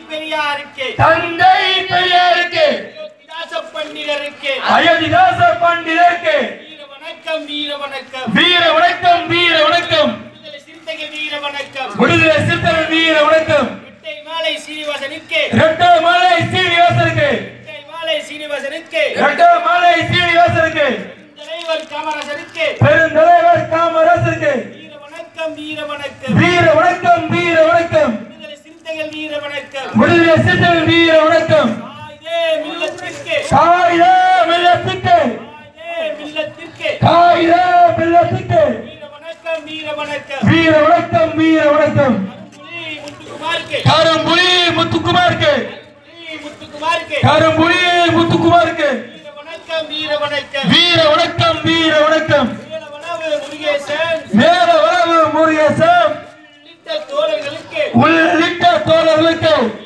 பெரியாருக்கு தந்தை பெரியாருக்கு அயோத்திதாச பண்டிதருக்கு அயோத்திதாச பண்டிதருக்கு வீர வணக்கம் வீர வணக்கம் வீர வணக்கம் வீர வணக்கம் விடுதலை சிறுத்தைகள் வீர வணக்கம் விடுதலை சிறுத்தைகள் வீர வணக்கம் இரட்டை மாலை சீனிவாசனுக்கு இரட்டை மாலை சீனிவாசனுக்கு இரட்டை மாலை சீனிவாசனுக்கு இரட்டை மாலை சீனிவாசனுக்கு தலைவர் காமராஜருக்கு பெருந்தலைவர் காமராசருக்கு வீர வணக்கம் வீர வணக்கம் வீர வணக்கம் வீர வணக்கம் விடுதலை சிறுத்தைகள் வீர வணக்கம் விடுதலை சிறுத்தைகள் வீர வணக்கம் ஆயுதே மில்லத்திற்கு காயித மில்லத்துக்கு ஆயுதே மில்லத்திற்கு காயித மில்லத்துக்கு வீர வணக்கம் வீர வணக்கம் வீர வணக்கம் வீர வணக்கம் புலி முத்துக்குமாருக்கு கரும்புலி முத்துக்குமாருக்கு புலி முத்துக்குமாருக்கு கரும்புலி முத்துக்குமாருக்கு வீர வணக்கம் வீர வணக்கம் வீர வணக்கம் வீர வணக்கம் வீரவனவு முருகேசன் மேல வளவு முருகேசன் உள்ளிட்ட தோழர்களுக்கு உள்ளிட்ட தோழர்களுக்கு